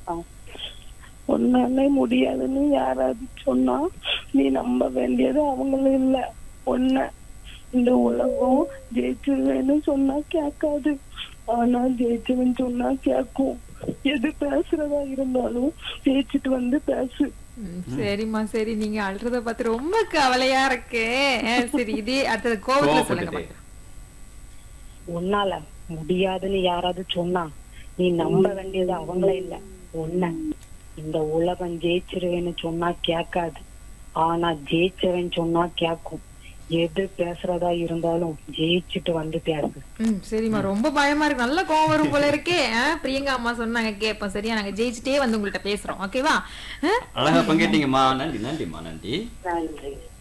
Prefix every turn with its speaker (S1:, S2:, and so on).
S1: உன்னாலே முடியாதுன்னு யாராவது சொன்னா நீ நம்ப வேண்டியது அவங்களும் இல்ல ஒன்ன இந்த உலகம் ஜெயிச்சிருவேன்னு சொன்னா கேட்காது ஆனா ஜெயிச்சவன் சொன்னா கேட்கும் எது பேசுறதா இருந்தாலும் ஜெயிச்சிட்டு வந்து பேசு
S2: ம், சரிம்மா சரி நீங்க அழுறத பார்த்து ரொம்ப கவலையா இருக்கு அஹ், சரி இதே அடுத்தது கோவத்துல சொல்லுங்க
S3: கோவப்பட்டுட்டு.
S4: உன்னால முடியாதுன்னு யாராவது சொன்னா நீ நம்ப வேண்டியது அவங்கள இல்ல உன்ன இந்த உலகம் ஜெயிச்சிருவேன்னு சொன்னா கேட்காது ஆனா ஜெயிச்சவன் சொன்னா கேட்கும் எது பேசுறதா இருந்தாலும் ஜெயிச்சுட்டு வந்து பேசு
S2: ம் சரிம்மா ரொம்ப பயமா இருக்கு நல்ல கோவம் வரும் போல இருக்கே அஹ், பிரியங்கா அம்மா சொன்னாங்க கேட்போம் சரியா நாங்க ஜெயிச்சுட்டே வந்து உங்கள்ட்ட பேசுறோம் ஓகேவா அஹ்,
S3: அழகா பங்கேற்றீங்கம்மா நன்றி நன்றிம்மா நன்றி
S4: நன்றி